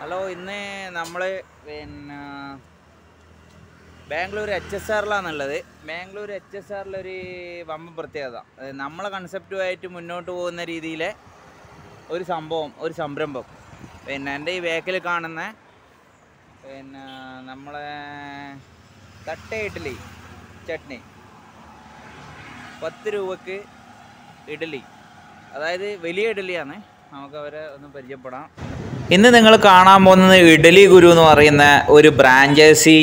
Hello ഇന്ന് നമ്മൾ പിന്നെ ബാംഗ്ലൂർ എച്ച് എസ് ആറിലാണുള്ളത് ബാംഗ്ലൂർ എച്ച് എസ് ആറിലൊരു വമ്പ പ്രത്യേകത അത് നമ്മളെ കൺസെപ്റ്റുമായിട്ട് മുന്നോട്ട് പോകുന്ന രീതിയിലെ ഒരു സംഭവം ഒരു സംരംഭം പിന്നെ എൻ്റെ ഈ ബാക്കിൽ കാണുന്ന പിന്നെ നമ്മളെ തട്ട ഇഡ്ഡലി ചട്നി പത്ത് രൂപക്ക് ഇഡ്ഡലി അതായത് വലിയ ഇഡ്ഡലിയാണ് നമുക്ക് അവരെ ഒന്ന് പരിചയപ്പെടാം ഇന്ന് നിങ്ങൾ കാണാൻ പോകുന്നത് ഇഡലി ഗുരു എന്ന് പറയുന്ന ഒരു ബ്രാഞ്ചേസി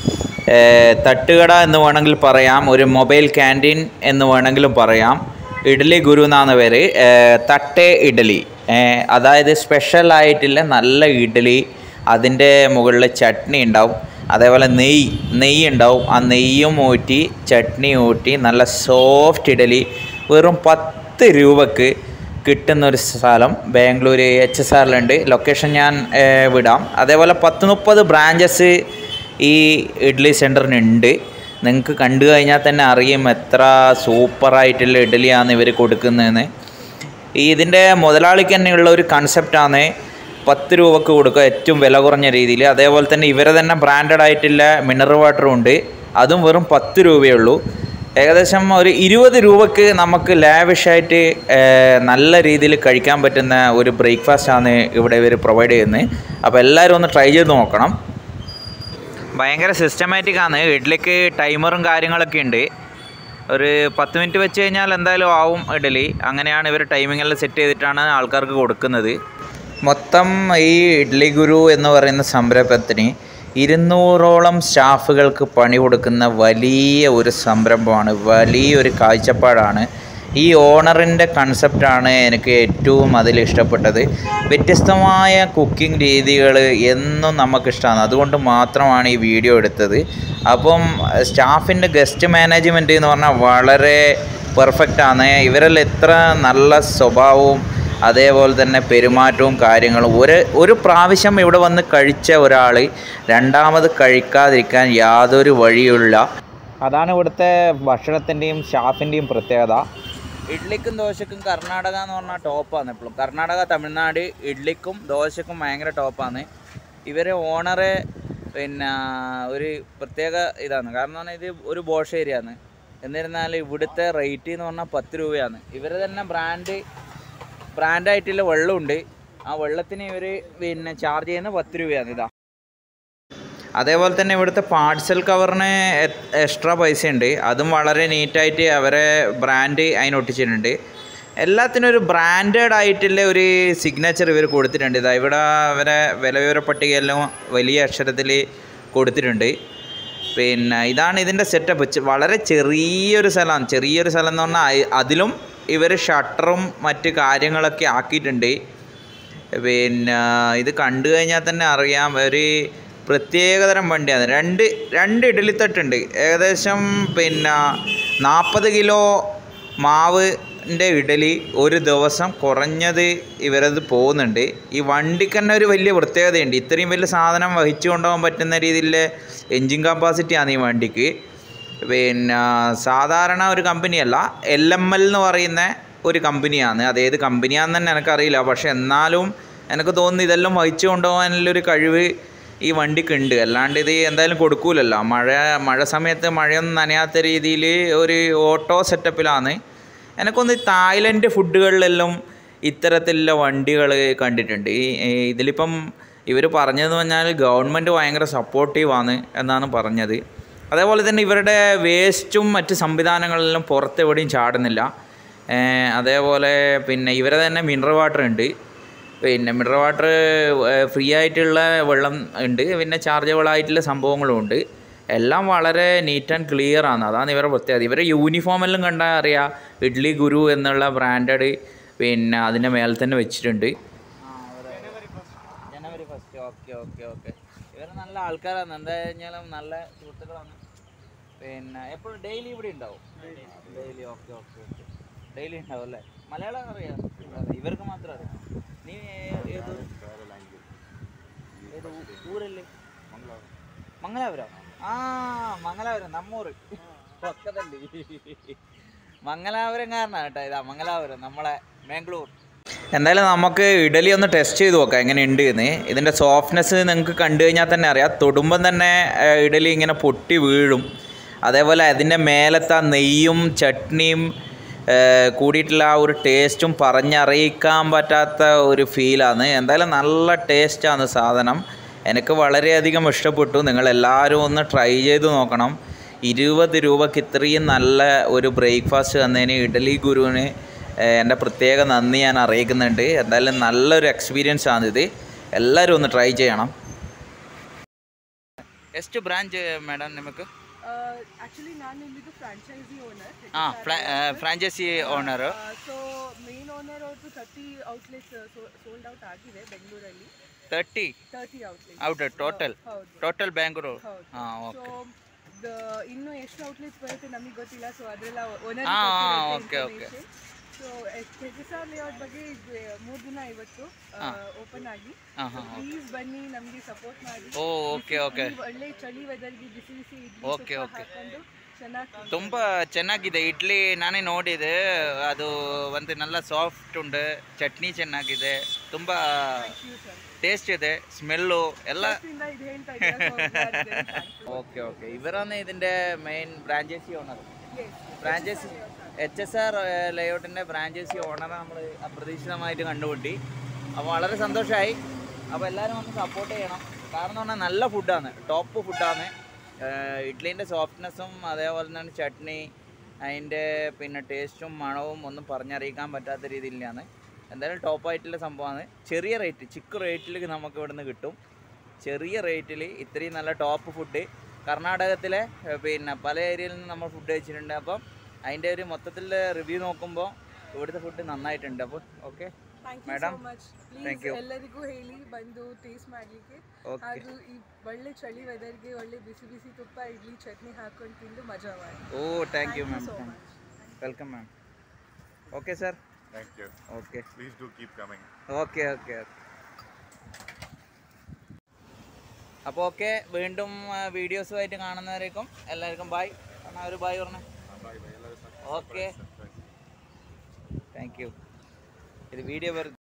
തട്ടുകട എന്ന് വേണമെങ്കിൽ പറയാം ഒരു മൊബൈൽ ക്യാൻറ്റീൻ എന്ന് വേണമെങ്കിലും പറയാം ഇഡലി ഗുരു എന്നാണ് പേര് ഏഹ് തട്ടേ ഇഡലി ഏഹ് അതായത് സ്പെഷ്യൽ ആയിട്ടുള്ള നല്ല ഇഡലി അതിൻ്റെ മുകളിൽ ചട്നി ഉണ്ടാവും അതേപോലെ നെയ്യ് നെയ്യ് ഉണ്ടാവും ആ നെയ്യും ഊറ്റി ചട്നി ഊറ്റി നല്ല സോഫ്റ്റ് ഇഡലി വെറും പത്ത് രൂപക്ക് കിട്ടുന്ന ഒരു സ്ഥലം ബാംഗ്ലൂർ എച്ച് എസ് ആറിലുണ്ട് ലൊക്കേഷൻ ഞാൻ ഏഹ്, വിടാം അതേപോലെ പത്ത് മുപ്പത് ബ്രാഞ്ചസ് ഈ ഇഡ്ഡലി സെൻറ്ററിനുണ്ട് നിങ്ങൾക്ക് കണ്ടു കഴിഞ്ഞാൽ തന്നെ അറിയും എത്ര സൂപ്പറായിട്ടുള്ള ഇഡ്ഡലിയാണ് ഇവർ കൊടുക്കുന്നതെന്ന് ഈ ഇതിൻ്റെ മുതലാളിക്ക് തന്നെയുള്ള ഒരു കൺസെപ്റ്റാണ് പത്ത് രൂപക്ക് കൊടുക്കുക ഏറ്റവും വില കുറഞ്ഞ രീതിയിൽ അതേപോലെ തന്നെ ഇവരെ തന്നെ ബ്രാൻഡഡ് ആയിട്ടുള്ള മിനറൽ വാട്ടറും ഉണ്ട് അതും വെറും പത്ത് രൂപയേ ഉള്ളൂ ഏകദേശം ഒരു ഇരുപത് രൂപക്ക് നമുക്ക് ലാവിഷായിട്ട് നല്ല രീതിയിൽ കഴിക്കാൻ പറ്റുന്ന ഒരു ബ്രേക്ക്ഫാസ്റ്റാണ് ഇവിടെ ഇവർ പ്രൊവൈഡ് ചെയ്യുന്നത് അപ്പോൾ എല്ലാവരും ഒന്ന് ട്രൈ ചെയ്ത് നോക്കണം ഭയങ്കര സിസ്റ്റമാറ്റിക് ആണ് ഇഡ്ഡലിക്ക് ടൈമറും കാര്യങ്ങളൊക്കെ ഉണ്ട് ഒരു പത്ത് മിനിറ്റ് വെച്ച് കഴിഞ്ഞാൽ എന്തായാലും ആവും ഇഡലി അങ്ങനെയാണ് ഇവർ ടൈമിങ്ങെല്ലാം സെറ്റ് ചെയ്തിട്ടാണ് ആൾക്കാർക്ക് കൊടുക്കുന്നത് മൊത്തം ഈ ഇഡ്ലി ഗുരു എന്ന് പറയുന്ന സംരംഭത്തിന് ഇരുന്നൂറോളം സ്റ്റാഫുകൾക്ക് പണി കൊടുക്കുന്ന വലിയ ഒരു സംരംഭമാണ് വലിയൊരു കാഴ്ചപ്പാടാണ് ഈ ഓണറിൻ്റെ കൺസെപ്റ്റാണ് എനിക്ക് ഏറ്റവും അതിൽ ഇഷ്ടപ്പെട്ടത് വ്യത്യസ്തമായ കുക്കിംഗ് രീതികൾ എന്നും നമുക്കിഷ്ടമാണ് അതുകൊണ്ട് മാത്രമാണ് ഈ വീഡിയോ എടുത്തത് അപ്പം സ്റ്റാഫിൻ്റെ ഗസ്റ്റ് മാനേജ്മെൻറ്റ് എന്ന് പറഞ്ഞാൽ വളരെ പെർഫെക്റ്റ് ആണ് ഇവരെല്ലാം എത്ര നല്ല സ്വഭാവവും അതേപോലെ തന്നെ പെരുമാറ്റവും കാര്യങ്ങളും ഒരു ഒരു പ്രാവശ്യം ഇവിടെ വന്ന് കഴിച്ച ഒരാൾ രണ്ടാമത് കഴിക്കാതിരിക്കാൻ യാതൊരു വഴിയുള്ള അതാണ് ഇവിടുത്തെ ഭക്ഷണത്തിൻ്റെയും സ്റ്റാഫിൻ്റെയും പ്രത്യേകത ഇഡ്ലിക്കും ദോശക്കും കർണാടക എന്ന് പറഞ്ഞാൽ ടോപ്പാണ് എപ്പോഴും കർണാടക തമിഴ്നാട് ഇഡ്ലിക്കും ദോശക്കും ഭയങ്കര ടോപ്പാണ് ഇവർ ഓണറെ പിന്നെ ഒരു പ്രത്യേക ഇതാണ് കാരണം എന്ന് പറഞ്ഞാൽ ഇത് ഒരു ബോഷ ഏരിയ ആണ് എന്നിരുന്നാൽ ഇവിടുത്തെ റേറ്റ് എന്ന് പറഞ്ഞാൽ പത്ത് രൂപയാണ് ഇവർ തന്നെ ബ്രാൻഡ് ബ്രാൻഡായിട്ടുള്ള വെള്ളമുണ്ട് ആ വെള്ളത്തിന് ഇവർ പിന്നെ ചാർജ് ചെയ്യുന്നത് പത്ത് രൂപയാണ് ഇതാ അതേപോലെ തന്നെ ഇവിടുത്തെ പാർസൽ കവറിന് എക്സ്ട്രാ പൈസ ഉണ്ട് അതും വളരെ നീറ്റായിട്ട് അവരെ ബ്രാൻഡ് അതിന് ഒട്ടിച്ചിട്ടുണ്ട് എല്ലാത്തിനും ഒരു ബ്രാൻഡഡ് ആയിട്ടുള്ള ഒരു സിഗ്നേച്ചർ ഇവർ കൊടുത്തിട്ടുണ്ട് ഇതാ ഇവിടെ അവരെ വിലവിവര പട്ടികയെല്ലാം വലിയ അക്ഷരത്തിൽ കൊടുത്തിട്ടുണ്ട് പിന്നെ ഇതാണ് ഇതിൻ്റെ സെറ്റപ്പ് വളരെ ചെറിയൊരു സ്ഥലമാണ് ചെറിയൊരു സ്ഥലം എന്ന് പറഞ്ഞാൽ അയ്- അതിലും ഇവർ ഷട്ടറും മറ്റ് കാര്യങ്ങളൊക്കെ ആക്കിയിട്ടുണ്ട് പിന്നെ ഇത് കണ്ടു കഴിഞ്ഞാൽ തന്നെ അറിയാം ഒരു പ്രത്യേകതരം വണ്ടിയാണ് രണ്ട് രണ്ട് ഇഡലിത്തട്ടുണ്ട് ഏകദേശം പിന്നെ നാൽപ്പത് കിലോ മാവിൻ്റെ ഇഡലി ഒരു ദിവസം കുറഞ്ഞത് ഇവരത് പോകുന്നുണ്ട് ഈ വണ്ടിക്ക് തന്നെ ഒരു വലിയ പ്രത്യേകതയുണ്ട് ഇത്രയും വലിയ സാധനം വഹിച്ചു കൊണ്ടുപോകാൻ പറ്റുന്ന രീതിയിലെ എൻജിൻ കപ്പാസിറ്റിയാണ് ഈ വണ്ടിക്ക് പിന്നെ സാധാരണ ഒരു കമ്പനിയല്ല എൽ എം എൽ എന്ന് പറയുന്ന ഒരു കമ്പനിയാണ് അത് ഏത് കമ്പനിയാണെന്ന് തന്നെ എനിക്കറിയില്ല പക്ഷെ എന്നാലും എനിക്ക് തോന്നുന്നു ഇതെല്ലാം വഹിച്ചു കൊണ്ടുപോകാനുള്ളൊരു കഴിവ് ഈ വണ്ടിക്ക് ഉണ്ട് അല്ലാണ്ട് ഇത് എന്തായാലും കൊടുക്കൂലല്ലോ മഴ മഴ സമയത്ത് മഴയൊന്നും നനയാത്ത രീതിയിൽ ഒരു ഓട്ടോ സെറ്റപ്പിലാണ് എനിക്കൊന്ന് തായ്ലൻഡ് ഫുഡുകളിലെല്ലാം ഇത്തരത്തിലുള്ള വണ്ടികൾ കണ്ടിട്ടുണ്ട് ഈ ഈ ഇതിലിപ്പം ഇവർ പറഞ്ഞതെന്ന് പറഞ്ഞാൽ ഗവൺമെൻറ് ഭയങ്കര സപ്പോർട്ടീവാണ് എന്നാണ് പറഞ്ഞത് അതേപോലെ തന്നെ ഇവരുടെ വേസ്റ്റും മറ്റ് സംവിധാനങ്ങളെല്ലാം പുറത്ത് എവിടെയും ചാടുന്നില്ല ഏഹ് അതേപോലെ പിന്നെ ഇവരെ തന്നെ മിനറൽ വാട്ടർ ഉണ്ട് പിന്നെ മിനറൽ വാട്ടർ ഫ്രീ ആയിട്ടുള്ള വെള്ളം ഉണ്ട് പിന്നെ ചാർജബിൾ ആയിട്ടുള്ള സംഭവങ്ങളും ഉണ്ട് എല്ലാം വളരെ നീറ്റ് ആൻഡ് ക്ലിയർ ആണ് അതാണ് ഇവരുടെ പ്രത്യേകത ഇവരുടെ യൂണിഫോം എല്ലാം കണ്ടാൽ അറിയാം ഇഡ്ലി ഗുരു എന്നുള്ള ബ്രാൻഡഡ് പിന്നെ അതിൻ്റെ മേലെ തന്നെ വെച്ചിട്ടുണ്ട് January first okay okay okay ഇവർ നല്ല ആൾക്കാരാണ് എന്താ കഴിഞ്ഞാലും നല്ല സുഹൃത്തുക്കളാണ് പിന്നെ എപ്പോഴും ഡെയിലി ഇവിടെ ഉണ്ടാവും daily okay okay okay daily ഉണ്ടാവും അല്ലേ മലയാളം അറിയാം അതെ, ഇവർക്ക് മാത്രം അറിയാം നീ ഏ- ഏത് ഏത് ഊ- ഊരല്ലേ മംഗലാപുരം ആ മംഗലാപുരം നമ്മൂറ് പക്കത്തല്ലേ മംഗലാപുരം കാരനാണ് കേട്ടോ ഇതാ മംഗലാപുരം നമ്മളെ ബാംഗ്ലൂർ എന്തായാലും നമുക്ക് ഇഡലി ഒന്ന് ടെസ്റ്റ് ചെയ്ത് നോക്കാം എങ്ങനെയുണ്ട് എന്ന് ഇതിൻ്റെ സോഫ്റ്റ്നെസ് നിങ്ങൾക്ക് കണ്ടു കഴിഞ്ഞാൽ തന്നെ അറിയാം തൊടുമ്പം തന്നെ ആ, ഇഡലി ഇങ്ങനെ പൊട്ടി വീഴും അതേപോലെ അതിൻ്റെ മേലത്തെ ആ നെയ്യും ചട്നിയും ആ, കൂടിയിട്ടുള്ള ആ ഒരു ടേസ്റ്റും പറഞ്ഞറിയിക്കാൻ പറ്റാത്ത ഒരു ഫീലാണ് എന്തായാലും നല്ല ടേസ്റ്റാണ് സാധനം എനിക്ക് വളരെയധികം ഇഷ്ടപ്പെട്ടു നിങ്ങളെല്ലാവരും ഒന്ന് ട്രൈ ചെയ്ത് നോക്കണം ഇരുപത് രൂപയ്ക്ക് ഇത്രയും നല്ല ഒരു ബ്രേക്ക്ഫാസ്റ്റ് തന്നതിന് ഇഡലി ഗുരുവിന് ഏഹ്, എൻ്റെ പ്രത്യേക നന്ദി ഞാൻ അറിയിക്കുന്നുണ്ട് എന്തായാലും നല്ലൊരു എക്സ്പീരിയൻസ് ആണിത് എല്ലാവരും ഒന്ന് ട്രൈ ചെയ്യണം ಎಷ್ಟು ಬ್ರಾಂಚ್ ಮೇಡಮ್ ನಿಮಗೆ ಆಕ್ಚುಲಿ ನಾನು ಇಲ್ಲಿದು ಫ್ರಾಂಚೈಸಿ ಓನರ್ ಹಾಂ franchise owner so main owner ಅವ್ರದ್ದು ತರ್ಟಿ ಔಟ್ಲೆಟ್ಸ್ ಸೋಲ್ಡ್ ಔಟ್ ಆಗಿದೆ ಬೆಂಗಳೂರಲ್ಲಿ thirty thirty outlets out total ಹೌದು ಟೋಟಲ್ ಬ್ಯಾಂಗ್ಳೂರು ಹೌದು ಹಾಂ ಸೊ ಓಕೆ ಇನ್ನು ಎಷ್ಟು ಔಟ್ಲೆಟ್ಸ್ ಬರುತ್ತೆ ನಮಗೆ ಗೊತ್ತಿಲ್ಲ ಸೊ ಅದೆಲ್ಲ ಓನರ್ ಹಾ, ಹಾ, okay, okay. So S R layout ಬಗ್ಗೆ ಇದು ಮೂರು ದಿನ ಇವತ್ತು ಓಪನ್ ಆಗಿ ಹಾಂ ಹಾಂ ಪ್ಲೀಸ್ ಬನ್ನಿ ನಮಗೆ ಸಪೋರ್ಟ್ ಮಾಡಿ ಓ ಓಕೆ ಓಕೆ ಈ ಒಳ್ಳೆ ಚಳಿ ವೆದರ್ಗೆ ಬಿಸಿ ಬಿಸಿ ಇಡ್ಲಿ Okay, ತುಪ್ಪ okay. ಹಾಕೊಂಡು ಚೆನ್ನಾಗಿ ತುಂಬ ಚೆನ್ನಾಗಿದೆ ಇಡ್ಲಿ ನಾನೇ ನೋಡಿದೆ ಅದು ಒಂದು നല്ല ಸಾಫ್ಟ್ ಉಂಟು ಚಟ್ನಿ ಚೆನ್ನಾಗಿದೆ ತುಂಬ ಟೇಸ್ಟ್ ಇದೆ ಸ್ಮೆಲ್ಲು ಎಲ್ಲ ಇಂದ ಇದು ಹೇಳ್ತಾ ಇದ್ದಾರೆ ഓക്കെ ഓക്കെ ഇവരാണ് ഇതിൻ്റെ main franchise owner franchise H S R ലേഔട്ടിൻ്റെ ഫ്രാഞ്ചൈസി ഓണറെ നമ്മൾ അപ്രതീക്ഷിതമായിട്ട് കണ്ടുപിട്ടി അപ്പോൾ വളരെ സന്തോഷമായി അപ്പോൾ എല്ലാവരും ഒന്ന് സപ്പോർട്ട് ചെയ്യണം കാരണം എന്ന് പറഞ്ഞാൽ നല്ല ഫുഡാണ് ടോപ്പ് ഫുഡാണ് ഇഡ്ലീൻ്റെ സോഫ്റ്റ്നെസ്സും അതേപോലെ തന്നെ ചട്നി അതിൻ്റെ പിന്നെ ടേസ്റ്റും മണവും ഒന്നും പറഞ്ഞറിയിക്കാൻ പറ്റാത്ത രീതിയിലാണ് എന്തായാലും ടോപ്പായിട്ടുള്ള സംഭവമാണ് ചെറിയ റേറ്റ് ചിക്ക് റേറ്റിൽ നമുക്ക് ഇവിടുന്ന് കിട്ടും ചെറിയ റേറ്റിൽ ഇത്രയും നല്ല ടോപ്പ് ഫുഡ് കർണാടകത്തിലെ ഏഹ്, പിന്നെ പല ഏരിയയിൽ നിന്ന് നമ്മൾ ഫുഡ് കഴിച്ചിട്ടുണ്ട് അപ്പം അതിൻ്റെ ഒരു മൊത്തത്തിൽ റിവ്യൂ നോക്കുമ്പോൾ ഇവിടുത്തെ ഫുഡ് നന്നായിട്ടുണ്ട് അപ്പോൾ okay thank you Madam, so much thank please you. ಎಲ್ಲರಿಗೂ ಹೇಳಿ ಬಂದು ಟೇಸ್ಟ್ ಮಾಡಲಿಕ್ಕೆ ಓಕೆ ಹಾಗೂ ಈ ಒಳ್ಳೆ ಚಳಿ ವೆದರ್ಗೆ ಒಳ್ಳೆ ಬಿಸಿ ಬಿಸಿ ತುಪ್ಪ ಇಡ್ಲಿ ಚಟ್ನಿ ಹಾಕೊಂಡು ತಿಂದು ಮಜಾ ಮಾಡಿ oh thank you ma'am so thank much. Welcome ma'am okay sir Thank you. Okay Please do keep coming. Okay okay okay അപ്പോൾ ഓക്കെ വീണ്ടും വീഡിയോസുമായിട്ട് കാണുന്നവരേക്കും എല്ലാവർക്കും ബായ് എന്നാൽ ഒരു ബായ് പറഞ്ഞേ ഓക്കെ താങ്ക് യു ഇത് വീഡിയോ വെറുതെ